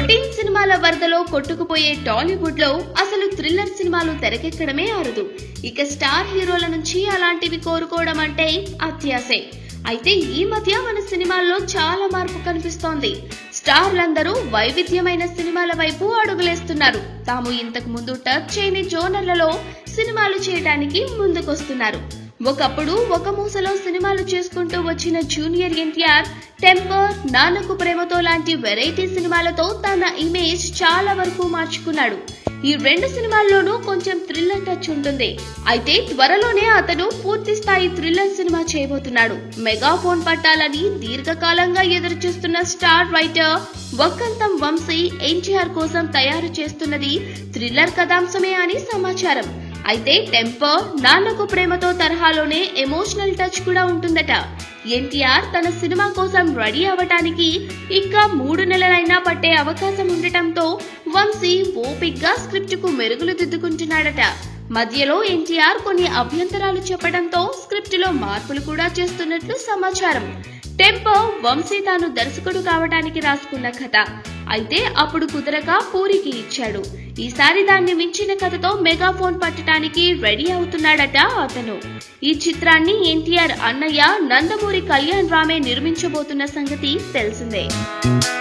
routine సినిమాల వరదలో కొట్టుకుపోయే టాలీవుడ్ లో అసలు థ్రిల్లర్ సినిమాలు తెరకెక్కడమే అరుదు ఇక స్టార్ హీరోల నుంచి అలాంటివి కోరుకోవడం అంటే అత్యాసే అయితే ఈ మధ్య మన సినిమాల్లో చాలా మార్పు కనిపిస్తోంది స్టార్లందరూ వైవిధ్యమైన సినిమాల వైపు అడుగులేస్తున్నారు తాము ఇంతకు ముందు టచ్ చేయని జోనర్లలో సినిమాలు చేయడానికి ముందుకొస్తున్నారు ఒకప్పుడు ఒక మూసలో సినిమాలు చేసుకుంటూ వచ్చిన జూనియర్ ఎన్టీఆర్ టెంపర్ నాన్నకు ప్రేమతో లాంటి వెరైటీ సినిమాలతో తన ఇమేజ్ చాలా వరకు మార్చుకున్నాడు ఈ రెండు సినిమాల్లోనూ కొంచెం థ్రిల్లర్ టచ్ ఉంటుంది అయితే త్వరలోనే అతను పూర్తి స్థాయి థ్రిల్లర్ సినిమా చేయబోతున్నాడు మెగాఫోన్ పట్టాలని దీర్ఘకాలంగా ఎదురుచూస్తున్న స్టార్ రైటర్ వక్కంతం వంశీ ఎన్టీఆర్ కోసం తయారు చేస్తున్నది థ్రిల్లర్ కథాంశమే అని సమాచారం అయితే టెంపర్ నాన్నకు ప్రేమతో తరహాలోనే ఎమోషనల్ టచ్ కూడా ఉంటుందట ఎన్టీఆర్ తన సినిమా కోసం రెడీ అవ్వటానికి ఇంకా మూడు నెలలైనా పట్టే అవకాశం ఉండటంతో వంశీ ఓపిక్గా స్క్రిప్ట్ కు మెరుగులు దిద్దుకుంటున్నాడట మధ్యలో ఎన్టీఆర్ కొన్ని అభ్యంతరాలు చెప్పడంతో స్క్రిప్ట్ లో మార్పులు కూడా చేస్తున్నట్లు సమాచారం టెంపో వంశీ తాను దర్శకుడు కావడానికి రాసుకున్న కథ అయితే అప్పుడు కుదరక పూరికి ఇచ్చాడు ఈసారి దాన్ని మించిన కథతో మెగాఫోన్ పట్టడానికి రెడీ అవుతున్నాడట అతను ఈ చిత్రాన్ని ఎన్టీఆర్ అన్నయ్య నందమూరి కళ్యాణ్ రామే నిర్మించబోతున్న సంగతి తెలిసిందే